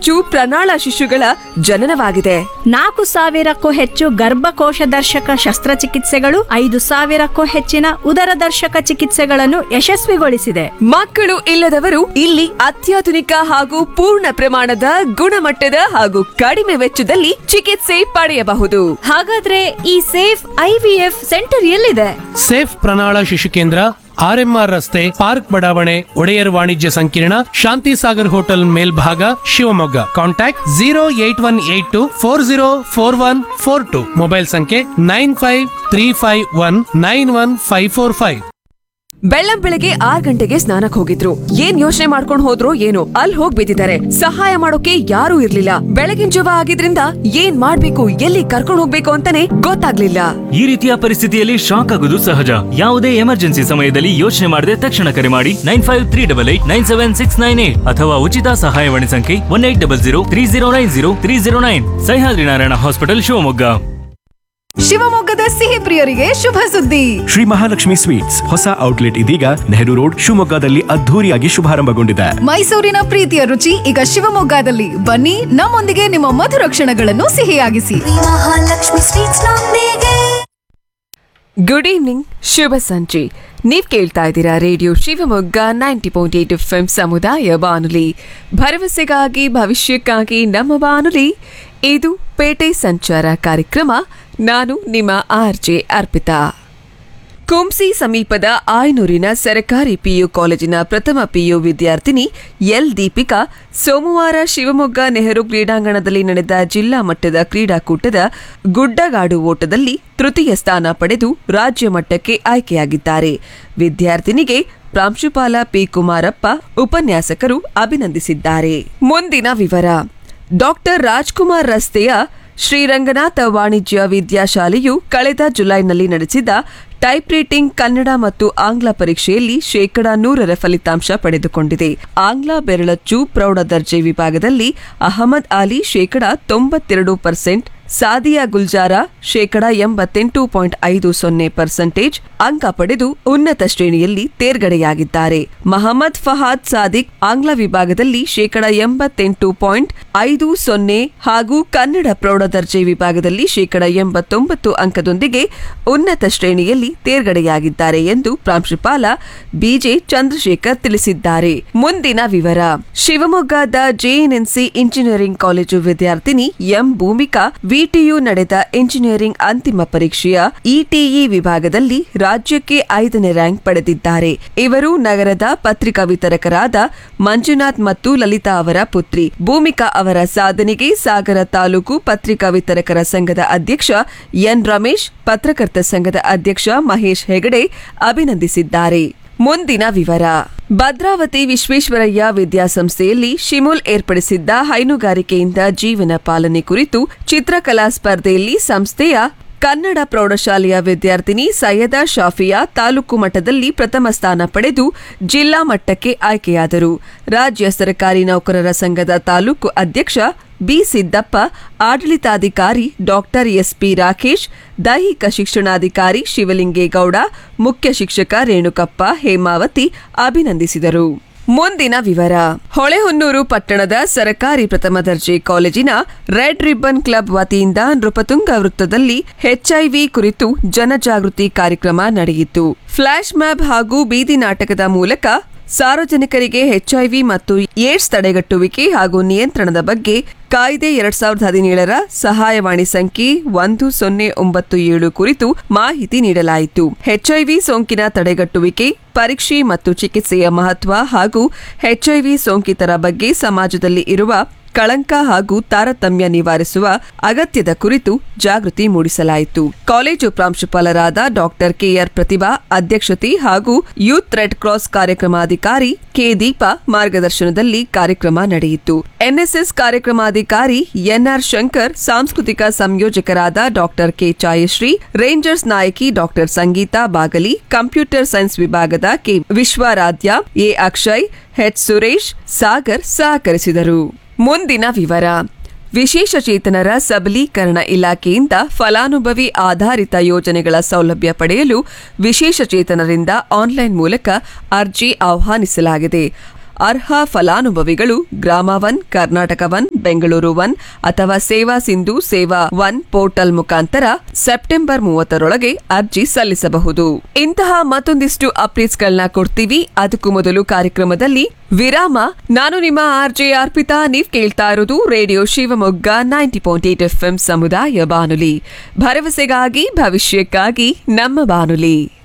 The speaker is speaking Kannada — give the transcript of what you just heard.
ಹೆಚ್ಚು ಪ್ರಣಾಳ ಶಿಶುಗಳ ಜನನವಾಗಿದೆ ನಾಲ್ಕು ಸಾವಿರಕ್ಕೂ ಹೆಚ್ಚು ಗರ್ಭಕೋಶ ದರ್ಶಕ ಶಸ್ತ್ರಚಿಕಿತ್ಸೆಗಳು ಐದು ಸಾವಿರಕ್ಕೂ ಹೆಚ್ಚಿನ ಉದರದರ್ಶಕ ಚಿಕಿತ್ಸೆಗಳನ್ನು ಯಶಸ್ವಿಗೊಳಿಸಿದೆ ಮಕ್ಕಳು ಇಲ್ಲದವರು ಇಲ್ಲಿ ಅತ್ಯಾಧುನಿಕ ಹಾಗೂ ಪೂರ್ಣ ಪ್ರಮಾಣದ ಗುಣಮಟ್ಟದ ಹಾಗೂ ಕಡಿಮೆ ವೆಚ್ಚದಲ್ಲಿ ಚಿಕಿತ್ಸೆ ಪಡೆಯಬಹುದು ಹಾಗಾದ್ರೆ ಈ ಸೇಫ್ ಐವಿಎಫ್ ಸೆಂಟರ್ ಎಲ್ಲಿದೆ ಸೇಫ್ ಪ್ರಣಾಳ ಶಿಶು ಕೇಂದ್ರ ಆರ್ಎಂಆರ್ ರಸ್ತೆ ಪಾರ್ಕ್ ಬಡಾವಣೆ ಒಡೆಯರ್ ವಾಣಿಜ್ಯ ಸಂಕೀರ್ಣ ಶಾಂತಿ ಸಾಗರ್ ಹೋಟೆಲ್ ಮೇಲ್ಭಾಗ Shivamogga contact zero eight one eight two four zero four one four two mobile ಸಂಖ್ಯೆ nine five three five one nine one five four five ಬೆಳ್ಳಂ ಬೆಳಗ್ಗೆ ಆರ್ ಗಂಟೆಗೆ ಸ್ನಾನಕ್ ಹೋಗಿದ್ರು ಏನ್ ಯೋಚನೆ ಮಾಡ್ಕೊಂಡ್ ಹೋದ್ರು ಏನೋ ಅಲ್ಲಿ ಹೋಗ್ ಬಿದ್ದಿದ್ದಾರೆ ಸಹಾಯ ಮಾಡೋಕೆ ಯಾರೂ ಇರ್ಲಿಲ್ಲ ಬೆಳಗಿನ ಜವ ಆಗಿದ್ರಿಂದ ಏನ್ ಮಾಡ್ಬೇಕು ಎಲ್ಲಿ ಕರ್ಕೊಂಡ್ ಹೋಗ್ಬೇಕು ಅಂತಾನೆ ಗೊತ್ತಾಗ್ಲಿಲ್ಲ ಈ ರೀತಿಯ ಪರಿಸ್ಥಿತಿಯಲ್ಲಿ ಶಾಕ್ ಆಗುವುದು ಸಹಜ ಯಾವುದೇ ಎಮರ್ಜೆನ್ಸಿ ಸಮಯದಲ್ಲಿ ಯೋಚನೆ ಮಾಡದೆ ತಕ್ಷಣ ಕರೆ ಮಾಡಿ nine five three double eight nine seven six nine eight ಅಥವಾ ಉಚಿತ ಸಹಾಯವಾಣಿ ಸಂಖ್ಯೆ one eight double zero three zero nine zero three zero nine Sahyadri Narayana hospital Shivamogga ಶಿವಮೊಗ್ಗದ ಸಿಹಿ ಪ್ರಿಯರಿಗೆ ಶುಭ ಸುದ್ದಿ ಶ್ರೀ ಮಹಾಲಕ್ಷ್ಮಿ ಸ್ವೀಟ್ಸ್ ಹೊಸ ಔಟ್ಲೆಟ್ ಇದೀಗ ನೆಹರು ರೋಡ್ ಶಿವಮೊಗ್ಗದಲ್ಲಿ ಅದ್ಧೂರಿಯಾಗಿ ಶುಭಾರಂಭಗೊಂಡಿದೆ ಮೈಸೂರಿನ ಪ್ರೀತಿಯ ರುಚಿ ಈಗ ಶಿವಮೊಗ್ಗದಲ್ಲಿ ಬನ್ನಿ ನಮ್ಮೊಂದಿಗೆ ನಿಮ್ಮ ಮಧುರ ಕ್ಷಣಗಳನ್ನು ಸಿಹಿಯಾಗಿಸಿ ಮಹಾಲಕ್ಷ್ಮಿ ಸ್ವೀಟ್ಸ್ ನೊಂದಿಗೆ ಗುಡ್ ಈವ್ನಿಂಗ್ ಶುಭ ಸಂಜೆ ನೀವ್ ಕೇಳ್ತಾ ಇದ್ದೀರಾ radio Shivamogga ninety point eight F M ಸಮುದಾಯ ಬಾನುಲಿ ಭರವಸೆಗಾಗಿ ಭವಿಷ್ಯಕ್ಕಾಗಿ ನಮ್ಮ ಬಾನುಲಿ ಇದು ಪೇಟೆ ಸಂಚಾರ ಕಾರ್ಯಕ್ರಮ ನಾನು ನಿಮ್ಮ ಆರ್ ಜೆ ಅರ್ಪಿತಾ ಕುಂಸಿ ಸಮೀಪದ ಆಯ್ನೂರಿನ ಸರ್ಕಾರಿ ಪಿಯು ಕಾಲೇಜಿನ ಪ್ರಥಮ ಪಿಯು ವಿದ್ಯಾರ್ಥಿನಿ ಎಲ್ ದೀಪಿಕಾ ಸೋಮವಾರ ಶಿವಮೊಗ್ಗ ನೆಹರು ಕ್ರೀಡಾಂಗಣದಲ್ಲಿ ನಡೆದ ಜಿಲ್ಲಾ ಮಟ್ಟದ ಕ್ರೀಡಾಕೂಟದ ಗುಡ್ಡಗಾಡು ಓಟದಲ್ಲಿ ತೃತೀಯ ಸ್ಥಾನ ಪಡೆದು ರಾಜ್ಯ ಮಟ್ಟಕ್ಕೆ ಆಯ್ಕೆಯಾಗಿದ್ದಾರೆ ವಿದ್ಯಾರ್ಥಿನಿಗೆ ಪ್ರಾಂಶುಪಾಲ ಪಿ ಕುಮಾರಪ್ಪ ಉಪನ್ಯಾಸಕರು ಅಭಿನಂದಿಸಿದ್ದಾರೆ ಮುಂದಿನ ವಿವರ ಡಾಕ್ಟರ್ ರಾಜ್ಕುಮಾರ್ ರಸ್ತೆಯ ಶ್ರೀರಂಗನಾಥ ವಾಣಿಜ್ಯ ವಿದ್ಯಾಶಾಲೆಯು ಕಳೆದ ಜುಲೈನಲ್ಲಿ ನಡೆಸಿದ ಟೈಪ್ ರೈಟಿಂಗ್ ಕನ್ನಡ ಮತ್ತು ಆಂಗ್ಲ ಪರೀಕ್ಷೆಯಲ್ಲಿ ಶೇಕಡ ನೂರರ ಫಲಿತಾಂಶ ಪಡೆದುಕೊಂಡಿದೆ ಆಂಗ್ಲ ಬೆರಳಚ್ಚು ಪ್ರೌಢ ದರ್ಜೆ ವಿಭಾಗದಲ್ಲಿ ಅಹಮದ್ ಅಲಿ ಶೇಕಡ ತೊಂಬತ್ತೆರಡು ಪರ್ಸೆಂಟ್ ಸಾದಿಯಾ ಗುಲ್ಜಾರ ಶೇಕಡ ಎಂಬತ್ತೆಂಟು ಪಾಯಿಂಟ್ ಐದು ಸೊನ್ನೆ ಪರ್ಸೆಂಟೇಜ್ ಅಂಕ ಪಡೆದು ಉನ್ನತ ಶ್ರೇಣಿಯಲ್ಲಿ ತೇರ್ಗಡೆಯಾಗಿದ್ದಾರೆ ಮಹಮ್ಮದ್ ಫಹಾದ್ ಸಾದಿಕ್ ಆಂಗ್ಲ ವಿಭಾಗದಲ್ಲಿ ಶೇಕಡ ಎಂಬತ್ತೆಂಟು ಪಾಯಿಂಟ್ ಐದು ಸೊನ್ನೆ ಹಾಗೂ ಕನ್ನಡ ಪ್ರೌಢ ದರ್ಜೆ ವಿಭಾಗದಲ್ಲಿ ಶೇಕಡ ಎಂಬತ್ತೊಂಬತ್ತು ಅಂಕದೊಂದಿಗೆ ಉನ್ನತ ಶ್ರೇಣಿಯಲ್ಲಿ ತೇರ್ಗಡೆಯಾಗಿದ್ದಾರೆ ಎಂದು ಪ್ರಾಂಶುಪಾಲ ಬಿಜೆ ಚಂದ್ರಶೇಖರ್ ತಿಳಿಸಿದ್ದಾರೆ ಮುಂದಿನ ವಿವರ ಶಿವಮೊಗ್ಗದ ಜೆಎನ್ಎನ್ಸಿ ಇಂಜಿನಿಯರಿಂಗ್ ಕಾಲೇಜು ವಿದ್ಯಾರ್ಥಿನಿ ಎಂ ಭೂಮಿಕಾ ವಿಟಿಯು ನಡೆದ ಇಂಜಿನಿಯರಿಂಗ್ ಅಂತಿಮ ಪರೀಕ್ಷೆಯ ಇಟಿಇ ವಿಭಾಗದಲ್ಲಿ ರಾಜ್ಯಕ್ಕೆ ಐದನೇ ರ್ಯಾಂಕ್ ಪಡೆದಿದ್ದಾರೆ ಇವರು ನಗರದ ಪತ್ರಿಕಾ ವಿತರಕರಾದ ಮಂಜುನಾಥ್ ಮತ್ತು ಲಲಿತಾ ಅವರ ಪುತ್ರಿ ಭೂಮಿಕಾ ಅವರ ಸಾಧನೆಗೆ ಸಾಗರ ತಾಲೂಕು ಪತ್ರಿಕಾ ವಿತರಕರ ಸಂಘದ ಅಧ್ಯಕ್ಷ ಎನ್ ರಮೇಶ್ ಪತ್ರಕರ್ತ ಸಂಘದ ಅಧ್ಯಕ್ಷ ಮಹೇಶ್ ಹೆಗಡೆ ಅಭಿನಂದಿಸಿದ್ದಾರೆ ಮುಂದಿನ ವಿವರ ಭದ್ರಾವತಿ ವಿಶ್ವೇಶ್ವರಯ್ಯ ವಿದ್ಯಾಸಂಸ್ಥೆಯಲ್ಲಿ ಶಿಮುಲ್ ಏರ್ಪಡಿಸಿದ್ದ ಹೈನುಗಾರಿಕೆಯಿಂದ ಜೀವನ ಪಾಲನೆ ಕುರಿತು ಚಿತ್ರಕಲಾ ಸ್ಪರ್ಧೆಯಲ್ಲಿ ಸಂಸ್ಥೆಯ ಕನ್ನಡ ಪ್ರೌಢಶಾಲೆಯ ವಿದ್ಯಾರ್ಥಿನಿ ಸೈಯದ ಶಾಫಿಯಾ ತಾಲೂಕು ಮಟ್ಟದಲ್ಲಿ ಪ್ರಥಮ ಸ್ಥಾನ ಪಡೆದು ಜಿಲ್ಲಾ ಮಟ್ಟಕ್ಕೆ ಆಯ್ಕೆಯಾದರು ರಾಜ್ಯ ಸರ್ಕಾರಿ ನೌಕರರ ಸಂಘದ ತಾಲೂಕು ಅಧ್ಯಕ್ಷ ಬಿ ಸಿದ್ದಪ್ಪ ಆಡಳಿತಾಧಿಕಾರಿ ಡಾಕ್ಟರ್ ಎಸ್ಪಿ ರಾಕೇಶ್ ದೈಹಿಕ ಶಿಕ್ಷಣಾಧಿಕಾರಿ ಶಿವಲಿಂಗೇಗೌಡ ಮುಖ್ಯ ಶಿಕ್ಷಕ ರೇಣುಕಪ್ಪ ಹೇಮಾವತಿ ಅಭಿನಂದಿಸಿದರು ಮುಂದಿನ ವಿವರ ಹೊಳೆಹೊನ್ನೂರು ಪಟ್ಟಣದ ಸರಕಾರಿ ಪ್ರಥಮ ದರ್ಜೆ ಕಾಲೇಜಿನ ರೆಡ್ ರಿಬ್ಬನ್ ಕ್ಲಬ್ ವತಿಯಿಂದ ನೃಪತುಂಗ ವೃತ್ತದಲ್ಲಿ ಎಚ್ಐವಿ ಕುರಿತು ಜನಜಾಗೃತಿ ಕಾರ್ಯಕ್ರಮ ನಡೆಯಿತು ಫ್ಲಾಶ್ ಮ್ಯಾಪ್ ಹಾಗೂ ಬೀದಿ ನಾಟಕದ ಮೂಲಕ ಸಾರ್ವಜನಿಕರಿಗೆ ಎಚ್ಐವಿ ಮತ್ತು ಏಡ್ಸ್ ತಡೆಗಟ್ಟುವಿಕೆ ಹಾಗೂ ನಿಯಂತ್ರಣದ ಬಗ್ಗೆ ಕಾಯ್ದೆ ಎರಡ್ ಸಾವಿರದ ಹದಿನೇಳರ ಸಹಾಯವಾಣಿ ಸಂಖ್ಯೆ ಒಂದು ಸೊನ್ನೆ ಒಂಬತ್ತು ಏಳು ಕುರಿತು ಮಾಹಿತಿ ನೀಡಲಾಯಿತು ಎಚ್ಐವಿ ಸೋಂಕಿನ ತಡೆಗಟ್ಟುವಿಕೆ ಪರೀಕ್ಷೆ ಮತ್ತು ಚಿಕಿತ್ಸೆಯ ಮಹತ್ವ ಹಾಗೂ ಎಚ್ಐವಿ ಸೋಂಕಿತರ ಬಗ್ಗೆ ಸಮಾಜದಲ್ಲಿ ಇರುವ ಕಳಂಕ ಹಾಗೂ ತಾರತಮ್ಯ ನಿವಾರಿಸುವ ಅಗತ್ಯದ ಕುರಿತು ಜಾಗೃತಿ ಮೂಡಿಸಲಾಯಿತು ಕಾಲೇಜು ಪ್ರಾಂಶುಪಾಲರಾದ ಡಾಕ್ಟರ್ ಕೆಆರ್ ಪ್ರತಿಭಾ ಅಧ್ಯಕ್ಷತೆ ಹಾಗೂ ಯೂತ್ ರೆಡ್ ಕ್ರಾಸ್ ಕಾರ್ಯಕ್ರಮಾಧಿಕಾರಿ ಕೆ ದೀಪಾ ಮಾರ್ಗದರ್ಶನದಲ್ಲಿ ಕಾರ್ಯಕ್ರಮ ನಡೆಯಿತು ಎನ್ಎಸ್ಎಸ್ ಕಾರ್ಯಕ್ರಮಾಧಿಕಾರಿ ಎನ್ಆರ್ ಶಂಕರ್ ಸಾಂಸ್ಕೃತಿಕ ಸಂಯೋಜಕರಾದ ಡಾಕ್ಟರ್ ಕೆ ಛಾಯಶ್ರೀ ರೇಂಜರ್ಸ್ ನಾಯಕಿ doctor Sangeetha Bagali computer science ವಿಭಾಗದ K Vishwaradhya A Akshay H Suresh Sagar ಸಹಕರಿಸಿದರು ಮುಂದಿನ ವಿವರ ವಿಶೇಷ ಚೇತನರ ಸಬಲೀಕರಣ ಇಲಾಖೆಯಿಂದ ಫಲಾನುಭವಿ ಆಧಾರಿತ ಯೋಜನೆಗಳ ಸೌಲಭ್ಯ ಪಡೆಯಲು ವಿಶೇಷ ಚೇತನರಿಂದ ಆನ್ಲೈನ್ ಮೂಲಕ ಅರ್ಜಿ ಆಹ್ವಾನಿಸಲಾಗಿದೆ ಅರ್ಹ ಫಲಾನುಭವಿಗಳು Grama one Karnataka one Bengaluru one ಅಥವಾ ಸೇವಾ ಸಿಂಧು ಸೇವಾ ಒನ್ ಪೋರ್ಟಲ್ ಮುಖಾಂತರ ಸೆಪ್ಟೆಂಬರ್ ಮೂವತ್ತರೊಳಗೆ ಅರ್ಜಿ ಸಲ್ಲಿಸಬಹುದು ಇಂತಹ ಮತ್ತೊಂದಿಷ್ಟು ಅಪ್ಡೇಟ್ಸ್ಗಳನ್ನ ಕೊಡ್ತೀವಿ ಅದಕ್ಕೂ ಮೊದಲು ಕಾರ್ಯಕ್ರಮದಲ್ಲಿ ವಿರಾಮ ನಾನು ನಿಮ್ಮ ಆರ್ಜೆ ಅರ್ಪಿತಾ ನೀವ್ ಕೇಳ್ತಾ ಇರೋದು radio Shivamogga ninety point eight F ಸಮುದಾಯ ಬಾನುಲಿ ಭರವಸೆಗಾಗಿ ಭವಿಷ್ಯಕ್ಕಾಗಿ ನಮ್ಮ ಬಾನುಲಿ